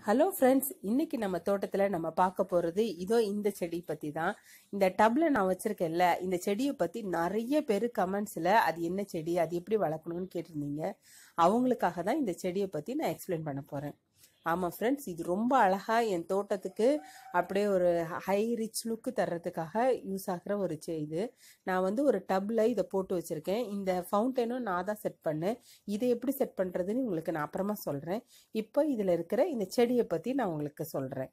hello friends இன்னைக்கு நம்ம தோட்டத்துல நம்ம பார்க்க போறது இதோ இந்த செடி பத்தி தான் இந்த டப்ல நான் வச்சிருக்கேன்ல இந்த செடியை பத்தி நிறைய பேர் கமெண்ட்ஸ்ல அது என்ன செடி அது எப்படி வளர்க்கணும்னு கேட்டிருந்தீங்க அவங்களுக்காக தான் இந்த செடியை பத்தி நான் எக்ஸ்பிளைன் பண்ண போறேன் ஆமா ஃப்ரெண்ட்ஸ் இது ரொம்ப அழகா என் தோட்டத்துக்கு அப்படியே ஒரு ஹை ரிச் லுக்கு தர்றதுக்காக யூஸ் ஆகிற ஒரு செ இது நான் வந்து ஒரு டப்ல இதை போட்டு வச்சிருக்கேன் இந்த ஃபவுண்டனும் நான் தான் செட் பண்ணேன் இதை எப்படி செட் பண்றதுன்னு உங்களுக்கு நான் அப்புறமா சொல்றேன் இப்போ இதுல இருக்கிற இந்த செடியை பத்தி நான் உங்களுக்கு சொல்றேன்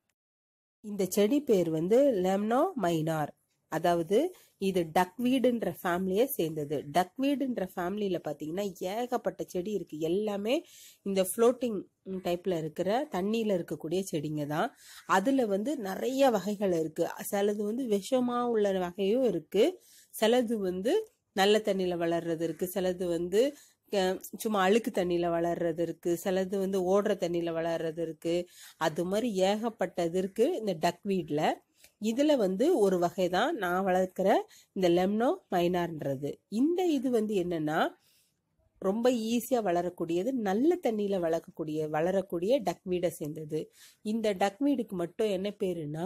இந்த செடி பேர் வந்து லெம்னோ மைனார் அதாவது இது டக்வீடுன்ற ஃபேமிலியை சேர்ந்தது டக்வீடுன்ற ஃபேமிலியில பாத்தீங்கன்னா ஏகப்பட்ட செடி இருக்கு எல்லாமே இந்த ஃப்ளோட்டிங் டைப்ல இருக்கிற தண்ணியில இருக்கக்கூடிய செடிங்க தான் அதுல வந்து நிறைய வகைகள் இருக்கு சிலது வந்து விஷமா உள்ள வகையும் இருக்கு சிலது வந்து நல்ல தண்ணியில வளர்றது இருக்கு சிலது வந்து அஹ், சும்மா அழுக்கு தண்ணியில வளர்றது இருக்கு சிலது வந்து ஓடுற தண்ணியில வளர்றது இருக்கு அது மாதிரி ஏகப்பட்டது இருக்கு இந்த டக்வீட்ல இதுல வந்து ஒரு வகை தான் நான் வளர்க்கிற இந்த லெம்னோ மைனார்ன்றது இந்த இது வந்து என்னன்னா ரொம்ப ஈஸியா வளரக்கூடியது நல்ல தண்ணியில வளர்க்கக்கூடிய வளரக்கூடிய டக்வீடை சேர்ந்தது இந்த டக்வீடுக்கு மட்டும் என்ன பேருன்னா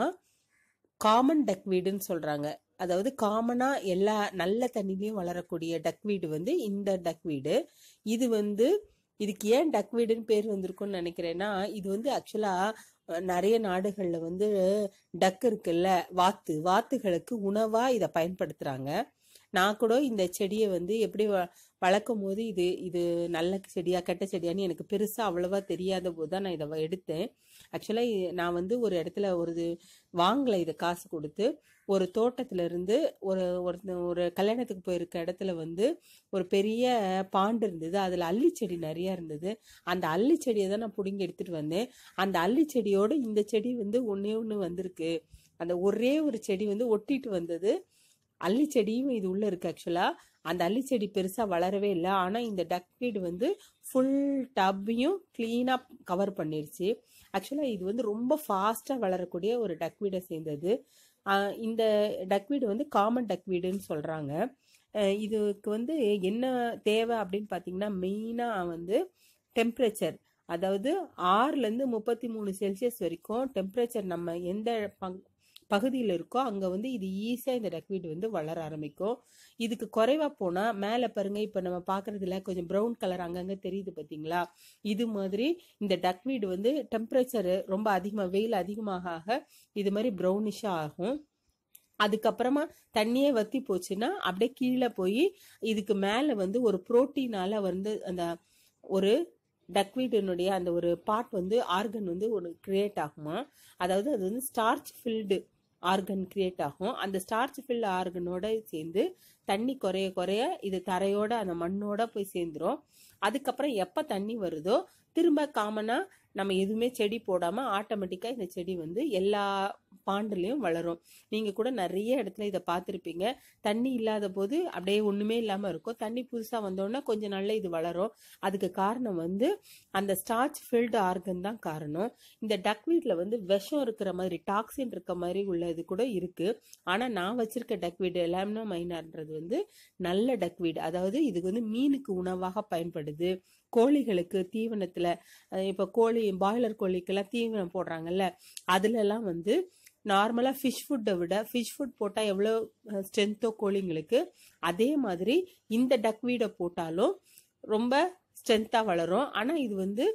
காமன் டக்வீடுன்னு சொல்றாங்க அதாவது காமனா எல்லா நல்ல தண்ணிலையும் வளரக்கூடிய டக்வீடு வந்து இந்த டக்வீடு இது வந்து இதுக்கு ஏன் டக்வீடுன்னு பேர் வந்திருக்கும்னு நினைக்கிறேன்னா இது வந்து ஆக்சுவலா நிறைய நாடுகள்ல வந்து டக் இருக்குல்ல வாத்து வாத்துகளுக்கு உணவா இதை பயன்படுத்துறாங்க நான் கூட இந்த செடியை வந்து எப்படி வ- வளர்க்கும் போது இது இது நல்ல செடியா கெட்ட செடியான்னு எனக்கு பெருசா அவ்வளவா தெரியாத போது தான் நான் இதை வ- எடுத்தேன் ஆக்சுவலா நான் வந்து ஒரு இடத்துல ஒரு இது வாங்கல இதை காசு கொடுத்து ஒரு தோட்டத்துல இருந்து ஒரு ஒரு ஒரு கல்யாணத்துக்கு போயிருக்க இடத்துல வந்து ஒரு பெரிய பாண்டு இருந்தது அதுல அல்லி செடி நிறைய இருந்தது அந்த அல்லி செடியை தான் நான் பிடுங்கி எடுத்துட்டு வந்தேன் அந்த அல்லி செடியோட இந்த செடி வந்து ஒன்னே ஒன்று வந்திருக்கு அந்த ஒரே ஒரு செடி வந்து ஒட்டிட்டு வந்தது அல்லி செடியும் இது உள்ள இருக்கு ஆக்சுவலா அந்த அல்லி செடி பெருசா வளரவே இல்லை ஆனா இந்த டக்வீடு வந்து ஃபுல் டப்பையும் கிளீனா கவர் பண்ணிருச்சு ஆக்சுவலா இது வந்து ரொம்ப ஃபாஸ்டா வளரக்கூடிய ஒரு டக்வீடை சேர்ந்தது ஆஹ் இந்த டக்வீடு வந்து காமன் டக்வீடுன்னு சொல்றாங்க அஹ் இதுக்கு வந்து என்ன தேவை அப்படின்னு பாத்தீங்கன்னா மெயினா வந்து டெம்பரேச்சர் அதாவது ஆறுல இருந்து முப்பத்தி மூணு செல்சியஸ் வரைக்கும் டெம்பரேச்சர் நம்ம எந்த பங்- பகுதியில் இருக்கோ அங்க வந்து இது ஈஸியா இந்த டக்வீட் வந்து வளர ஆரம்பிக்கும் இதுக்கு குறைவா போனா மேல பாருங்க இப்ப நம்ம பாக்குறதுல கொஞ்சம் பிரவுன் கலர் அங்கங்க தெரியுது பாத்தீங்களா இது மாதிரி இந்த டக்வீட் வந்து டெம்பரேச்சர் ரொம்ப அதிகமா வெயில் அதிகமாக ஆக இது மாதிரி ப்ரௌனிஷா ஆகும் அதுக்கப்புறமா தண்ணியே வத்தி போச்சுன்னா அப்படியே கீழே போய் இதுக்கு மேல வந்து ஒரு புரோட்டீனால வந்து அந்த ஒரு டக்வீட்டினுடைய அந்த ஒரு பார்ட் வந்து ஆர்கன் வந்து ஒரு கிரியேட் ஆகுமா அதாவது அது வந்து ஸ்டார்ச் ஃபில்டு ஆர்கன் கிரியேட் ஆகும் அந்த ஸ்டார்ச் ஃபில்டு ஆர்கனோட சேர்ந்து தண்ணி குறைய குறைய இது தரையோட அந்த மண்ணோட போய் சேர்ந்துரும் அதுக்கப்புறம் எப்ப தண்ணி வருதோ திரும்ப காமனா நம்ம எதுவுமே செடி போடாம ஆட்டோமேட்டிக்கா இந்த செடி வந்து எல்லா பாண்டுலயும் வளரும் நீங்க கூட நிறைய இடத்துல இதை பார்த்திருப்பீங்க தண்ணி இல்லாத போது அப்படியே ஒண்ணுமே இல்லாம இருக்கும் தண்ணி புதுசா வந்தோடனே கொஞ்ச நாள்ல இது வளரும் அதுக்கு காரணம் வந்து அந்த ஸ்டார்ச் ஃபில்டு ஆர்கன் தான் காரணம் இந்த டக்வீட்ல வந்து விஷம் இருக்கிற மாதிரி டாக்ஸின் இருக்க மாதிரி உள்ளது கூட இருக்கு ஆனா நான் வச்சிருக்க டக்வீடு லேம்னோ மைனார்ன்றது வந்து நல்ல டக்வீடு அதாவது இதுக்கு வந்து மீனுக்கு உணவாக பயன்படுது கோழிகளுக்கு தீவனத்துல அஹ் இப்ப கோழி பாய்லர் கோழிக்கெல்லாம் தீவனம் போடுறாங்கல்ல அதுல எல்லாம் வந்து நார்மலா ஃபிஷ் ஃபுட்டை விட ஃபிஷ் ஃபுட் போட்டா எவ்வளவு ஸ்ட்ரென்த்தோ கோழிங்களுக்கு அதே மாதிரி இந்த டக்வீடை போட்டாலும் ரொம்ப ஸ்ட்ரென்த்தா வளரும் ஆனா இது வந்து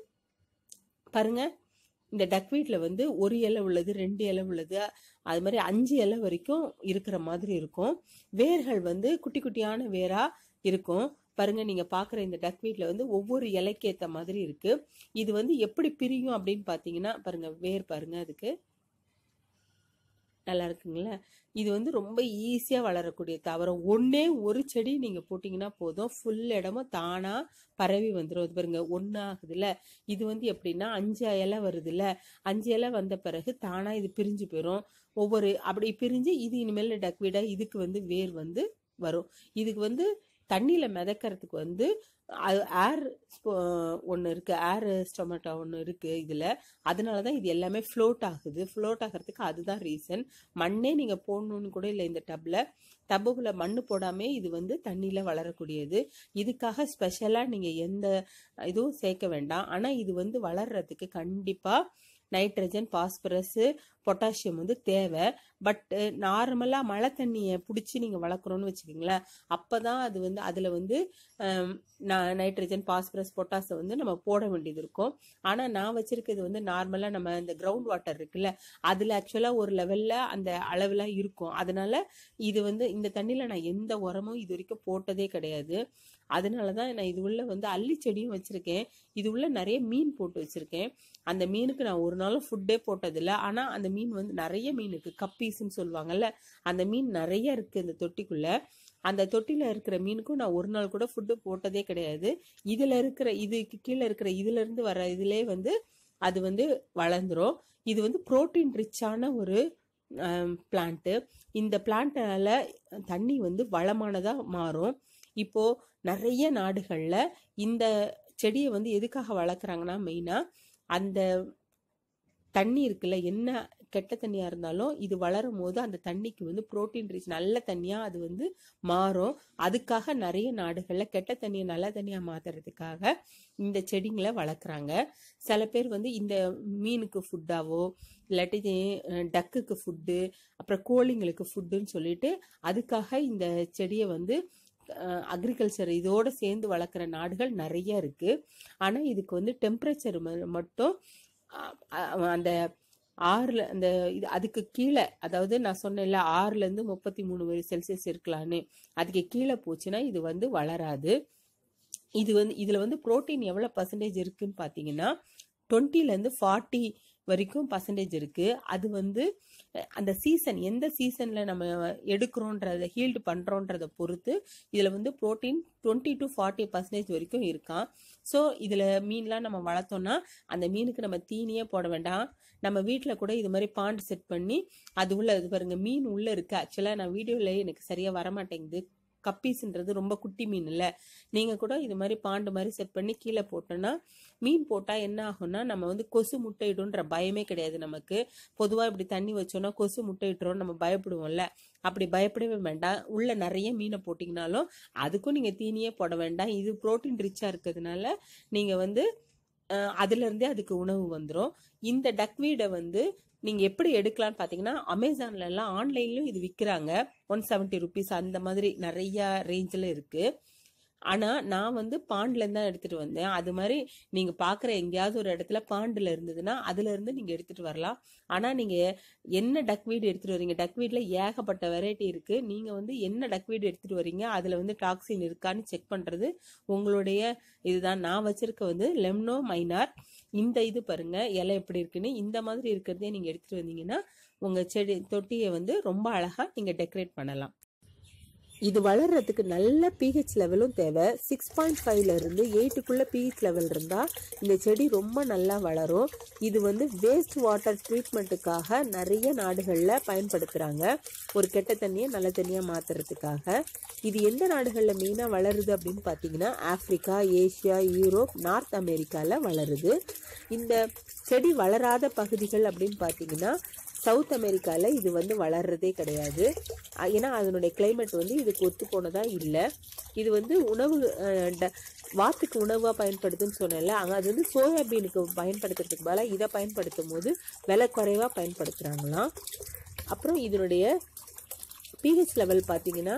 பாருங்க இந்த டக்வீட்ல வந்து ஒரு இலை உள்ளது ரெண்டு இலை உள்ளது அது மாதிரி அஞ்சு இலை வரைக்கும் இருக்கிற மாதிரி இருக்கும் வேர்கள் வந்து குட்டி குட்டியான வேரா இருக்கும் பாருங்க நீங்க பாக்குற இந்த டக்வீட்ல வந்து ஒவ்வொரு இலைக்கு ஏத்த மாதிரி இருக்கு இது வந்து எப்படி பிரியும் அப்படின்னு பாத்தீங்கன்னா பாருங்க வேர் பாருங்க அதுக்கு நல்லா இருக்குங்களா இது வந்து ரொம்ப ஈஸியா வளரக்கூடிய தாவரம் ஒண்ணே ஒரு செடி நீங்க போட்டீங்கன்னா போதும் ஃபுல் இடமும் தானா பரவி வந்துடும் இது பாருங்க ஒண்ணு ஆகுதுல்ல இது வந்து எப்படின்னா அஞ்சு இலை வருதுல்ல அஞ்சு இலை வந்த பிறகு தானா இது பிரிஞ்சு போயிடும் ஒவ்வொரு அப்படி பிரிஞ்சு இது இனிமேல் டக்வீடா இதுக்கு வந்து வேர் வந்து வரும் இதுக்கு வந்து தண்ணியில மிதக்கறதுக்கு வந்து ஏர் ஒன்று இருக்குது ஏர் ஸ்டொமேட்டோ ஒன்று இருக்குது இதில் அதனால தான் இது எல்லாமே ஃப்ளோட் ஆகுது ஃப்ளோட் ஆகிறதுக்கு அதுதான் ரீசன் மண்ணே நீங்கள் போடணுன்னு கூட இல்லை இந்த டப்பில் டப்புக்குள்ளே மண் போடாமே இது வந்து தண்ணியில் வளரக்கூடியது இதுக்காக ஸ்பெஷலாக நீங்கள் எந்த இதுவும் சேர்க்க வேண்டாம் ஆனால் இது வந்து வளர்றதுக்கு கண்டிப்பாக நைட்ரஜன் பாஸ்பரஸு பொட்டாசியம் வந்து தேவை பட் நார்மலாக மழை தண்ணியை பிடிச்சி நீங்கள் வளர்க்குறோன்னு வச்சுக்கிங்களேன் அப்போ தான் அது வந்து அதில் வந்து நைட்ரஜன் பாஸ்பரஸ் பொட்டாசை வந்து நம்ம போட வேண்டியது இருக்கும் ஆனால் நான் வச்சுருக்கிறது வந்து நார்மலாக நம்ம இந்த கிரவுண்ட் வாட்டர் இருக்குல்ல அதில் ஆக்சுவலாக ஒரு லெவலில் அந்த அளவுலாம் இருக்கும் அதனால இது வந்து இந்த தண்ணியில் நான் எந்த உரமும் இது வரைக்கும் போட்டதே கிடையாது அதனால தான் நான் இது உள்ள வந்து அள்ளி செடியும் வச்சுருக்கேன் இது உள்ள நிறைய மீன் போட்டு வச்சுருக்கேன் அந்த மீனுக்கு நான் ஒரு நாளும் ஃபுட்டே போட்டதில்லை ஆனால் அந்த மீன் வந்து நிறைய மீன் இருக்குது கப்பீஸ்ன்னு சொல்லுவாங்கல்ல அந்த மீன் நிறைய இருக்குது இந்த தொட்டிக்குள்ளே அந்த தொட்டியில் இருக்கிற மீனுக்கும் நான் ஒரு நாள் கூட ஃபுட்டு போட்டதே கிடையாது இதில் இருக்கிற இதுக்கு கீழே இருக்கிற இதுலேருந்து வர இதிலே வந்து அது வந்து வளர்ந்துரும் இது வந்து புரோட்டீன் ரிச்சான ஒரு பிளான்ட்டு இந்த பிளான்ட்டால தண்ணி வந்து வளமானதாக மாறும் இப்போ நிறைய நாடுகளில் இந்த செடியை வந்து எதுக்காக வளர்க்குறாங்கன்னா மெயினாக அந்த தண்ணி இருக்குல்ல என்ன கெட்ட தண்ணியாக இருந்தாலும் இது வளரும் போது அந்த தண்ணிக்கு வந்து புரோட்டீன் ரிச் நல்ல தண்ணியாக அது வந்து மாறும் அதுக்காக நிறைய நாடுகளில் கெட்ட தண்ணியை நல்ல தண்ணியாக மாற்றுறதுக்காக இந்த செடிங்களை வளர்க்குறாங்க சில பேர் வந்து இந்த மீனுக்கு ஃபுட்டாவோ இல்லாட்டி டக்குக்கு ஃபுட்டு அப்புறம் கோழிங்களுக்கு ஃபுட்டுன்னு சொல்லிட்டு அதுக்காக இந்த செடியை வந்து அக்ரிகல்ச்சர் இதோடு சேர்ந்து வளர்க்குற நாடுகள் நிறைய இருக்குது ஆனால் இதுக்கு வந்து டெம்பரேச்சர் மட்டும் அந்த ஆறில் அந்த இது அதுக்கு கீழே அதாவது நான் சொன்னேன்ல ஆறுலேருந்து முப்பத்தி மூணு செல்சியஸ் இருக்கலான்னு அதுக்கு கீழே போச்சுன்னா இது வந்து வளராது இது வந்து இதில் வந்து ப்ரோட்டீன் எவ்வளோ பர்சன்டேஜ் இருக்குன்னு பார்த்தீங்கன்னா டுவெண்ட்டிலேருந்து ஃபார்ட்டி வரைக்கும் பர்சன்டேஜ் இருக்குது அது வந்து அந்த சீசன் எந்த சீசனில் நம்ம எடுக்கிறோன்றத ஹீல்டு பண்ணுறோன்றத பொறுத்து இதில் வந்து protein twenty to forty percentage வரைக்கும் இருக்கான் ஸோ இதில் மீன்லாம் நம்ம வளர்த்தோம்னா அந்த மீனுக்கு நம்ம தீனியே போட வேண்டாம் நம்ம வீட்டில் கூட இது மாதிரி பாண்டு செட் பண்ணி அது உள்ள இது பாருங்க மீன் உள்ளே இருக்குது ஆக்சுவலாக நான் வீடியோவில் எனக்கு சரியாக வரமாட்டேங்குது கப்பீஸ்ன்றது ரொம்ப குட்டி மீன் இல்லை நீங்கள் கூட இது மாதிரி பாண்டு மாதிரி செட் பண்ணி கீழே போட்டோன்னா மீன் போட்டால் என்ன ஆகும்னா நம்ம வந்து கொசு முட்டையிடுன்ற பயமே கிடையாது நமக்கு பொதுவாக இப்படி தண்ணி வச்சோன்னா கொசு முட்டையிட்டுறோம் நம்ம பயப்படுவோம்ல அப்படி பயப்படவே வேண்டாம் உள்ள நிறைய மீனை போட்டிங்கனாலும் அதுக்கும் நீங்கள் தீனியே போட வேண்டாம் இது ப்ரோட்டீன் ரிச்சாக இருக்கிறதுனால நீங்கள் வந்து அதுலேருந்தே அதுக்கு உணவு வந்துடும் இந்த டக்வீடை வந்து நீங்கள் எப்படி எடுக்கலான்னு பார்த்தீங்கன்னா அமேசான்லலாம் ஆன்லைன்லையும் இது விற்கிறாங்க ஒன் செவன்ட்டி ருபீஸ் அந்த மாதிரி நிறையா ரேஞ்சில் இருக்குது ஆனால் நான் வந்து பாண்டிலேருந்து தான் எடுத்துகிட்டு வந்தேன் அது மாதிரி நீங்கள் பார்க்குற எங்கேயாவது ஒரு இடத்துல பாண்டில் இருந்ததுன்னா அதுலேருந்து நீங்கள் எடுத்துகிட்டு வரலாம் ஆனால் நீங்கள் என்ன டக்வீடு எடுத்துகிட்டு வரீங்க டக்வீடில் ஏகப்பட்ட வெரைட்டி இருக்குது நீங்கள் வந்து என்ன டக்வீடு எடுத்துகிட்டு வரீங்க அதில் வந்து டாக்ஸின் இருக்கான்னு செக் பண்ணுறது உங்களுடைய இதுதான் நான் வச்சுருக்க வந்து லெம்னோ மைனார் இந்த இது பாருங்க இலை எப்படி இருக்குன்னு இந்த மாதிரி இருக்கிறதே நீங்கள் எடுத்துகிட்டு வந்தீங்கன்னா உங்கள் செடி தொட்டியை வந்து ரொம்ப அழகாக நீங்கள் டெக்கரேட் பண்ணலாம் இது வளர்றதுக்கு நல்ல பிஹெச் லெவலும் தேவை சிக்ஸ் பாயிண்ட் ஃபைவ்ல இருந்து எயிட்டுக்குள்ள பிஹெச் லெவல் இருந்தால் இந்த செடி ரொம்ப நல்லா வளரும் இது வந்து வேஸ்ட் வாட்டர் ட்ரீட்மெண்ட்டுக்காக நிறைய நாடுகளில் பயன்படுத்துகிறாங்க ஒரு கெட்ட தண்ணியை நல்ல தண்ணியாக மாற்றுறதுக்காக இது எந்த நாடுகளில் மெயினாக வளருது அப்படின்னு பார்த்தீங்கன்னா ஆப்பிரிக்கா ஏஷியா யூரோப் நார்த் அமெரிக்காவில் வளருது இந்த செடி வளராத பகுதிகள் அப்படின்னு பார்த்தீங்கன்னா சவுத் அமெரிக்காவில் இது வந்து வளர்றதே கிடையாது ஏன்னா அதனுடைய கிளைமேட் வந்து இதுக்கு ஒத்து போனதாக இல்லை இது வந்து உணவு வாத்துக்கு உணவாக பயன்படுதுன்னு சொன்னேன்ல அங்கே அது வந்து சோயாபீனுக்கு பயன்படுத்துறதுக்கு பதிலாக இதை பயன்படுத்தும் போது விலை குறைவாக பயன்படுத்துகிறாங்களாம் அப்புறம் இதனுடைய பிஹெச் லெவல் பார்த்தீங்கன்னா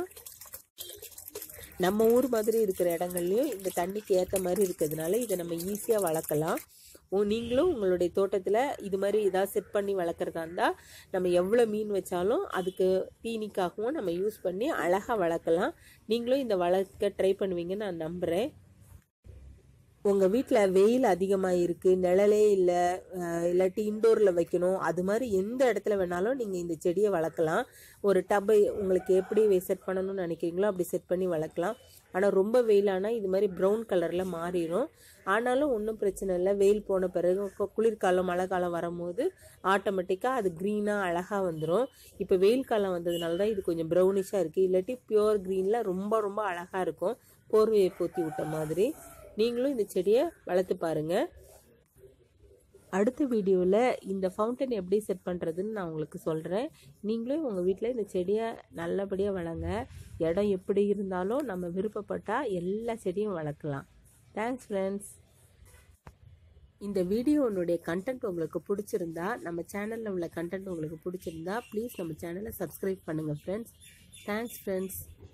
நம்ம ஊர் மாதிரி இருக்கிற இடங்கள்லையும் இந்த தண்ணிக்கு ஏற்ற மாதிரி இருக்கிறதுனால இதை நம்ம ஈஸியாக வளர்க்கலாம் நீங்களும் உங்களுடைய தோட்டத்தில் இது மாதிரி ஏதாவது செட் பண்ணி வளர்க்குறதா இருந்தால் நம்ம எவ்வளோ மீன் வச்சாலும் அதுக்கு தீனிக்காகவும் நம்ம யூஸ் பண்ணி அழகாக வளர்க்கலாம் நீங்களும் இந்த வளர்க்க ட்ரை பண்ணுவீங்கன்னு நான் நம்புகிறேன் உங்கள் வீட்டில் வெயில் அதிகமாக இருக்குது நிழலே இல்லை இல்லாட்டி இன்டோரில் வைக்கணும் அது மாதிரி எந்த இடத்துல வேணாலும் நீங்கள் இந்த செடியை வளர்க்கலாம் ஒரு டப்பை உங்களுக்கு எப்படி செட் பண்ணணும்னு நினைக்கிறீங்களோ அப்படி செட் பண்ணி வளர்க்கலாம் ஆனால் ரொம்ப வெயிலானால் இது மாதிரி ப்ரௌன் கலரில் மாறிடும் ஆனாலும் ஒன்றும் பிரச்சனை இல்லை வெயில் போன பிறகு குளிர்காலம் மழை காலம் வரும்போது ஆட்டோமேட்டிக்காக அது க்ரீனாக அழகாக வந்துடும் இப்போ வெயில் காலம் வந்ததுனால தான் இது கொஞ்சம் ப்ரௌனிஷாக இருக்குது இல்லாட்டி பியூர் க்ரீனில் ரொம்ப ரொம்ப அழகாக இருக்கும் போர்வையை போத்தி விட்ட மாதிரி நீங்களும் இந்த செடியை வளர்த்து பாருங்க அடுத்த வீடியோவில் இந்த ஃபவுண்டன் எப்படி செட் பண்ணுறதுன்னு நான் உங்களுக்கு சொல்கிறேன் நீங்களும் உங்கள் வீட்டில் இந்த செடியை நல்லபடியாக வளங்க இடம் எப்படி இருந்தாலும் நம்ம விருப்பப்பட்டால் எல்லா செடியும் வளர்க்கலாம் தேங்க்ஸ் ஃப்ரெண்ட்ஸ் இந்த வீடியோனுடைய கண்டென்ட் உங்களுக்கு பிடிச்சிருந்தா நம்ம சேனலில் உள்ள கண்டென்ட் உங்களுக்கு பிடிச்சிருந்தா ப்ளீஸ் நம்ம சேனலை சப்ஸ்கிரைப் பண்ணுங்கள் ஃப்ரெண்ட்ஸ் தேங்க்ஸ் ஃப்ரெண்ட்ஸ்